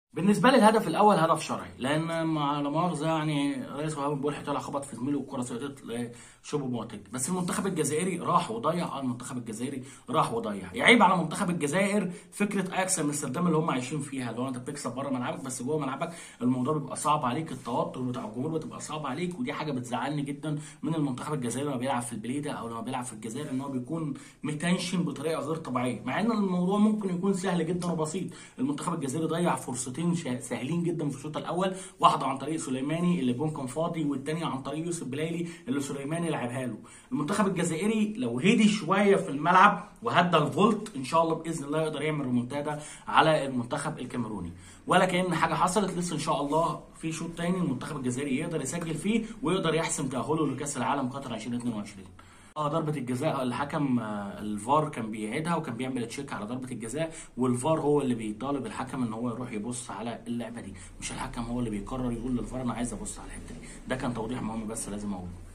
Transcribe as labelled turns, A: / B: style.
A: بالنسبه لي الهدف الاول هدف شرعي لان مع لا مؤاخذه يعني رئيس وهاب بولحي طلع خبط في زميله والكره سقطت شبه موتك بس المنتخب الجزائري راح وضيع اه المنتخب الجزائري راح وضيع يعيب على منتخب الجزائر فكره اياكس امستردام اللي هم عايشين فيها اللي هو انت بتكسب بره ملعبك بس جوه ملعبك الموضوع بيبقى صعب عليك التوتر بتاع الجمهور بتبقى صعب عليك ودي حاجه بتزعلني جدا من المنتخب الجزائري لما بيلعب في البليده او لما بيلعب في الجزائر ان هو بيكون متنشن بطريقه غير طبيعيه مع ان الموضوع ممكن يكون سهل جدا وبسيط المنتخب الجزائري ضيع فرصتين سهلين جدا في الشوط الاول واحده عن طريق سليماني اللي جون كان فاضي والثانيه عن طريق يوسف بلايلي اللي سليماني لعبها له المنتخب الجزائري لو هدي شويه في الملعب وهدى الفولت ان شاء الله باذن الله يقدر يعمل ريمونتادا على المنتخب الكاميروني ولا كان حاجه حصلت لسه ان شاء الله في شوط تاني المنتخب الجزائري يقدر يسجل فيه ويقدر يحسم تاهله لكاس العالم قطر 2022 اه ضربة الجزاء الحكم الفار كان بيعيدها وكان بيعمل تشيك على ضربة الجزاء والفار هو اللي بيطالب الحكم ان هو يروح يبص على اللعبة دي مش الحكم هو اللي بيقرر يقول للفار انا عايز ابص على الحتة دي ده كان توضيح مهم بس لازم اقوله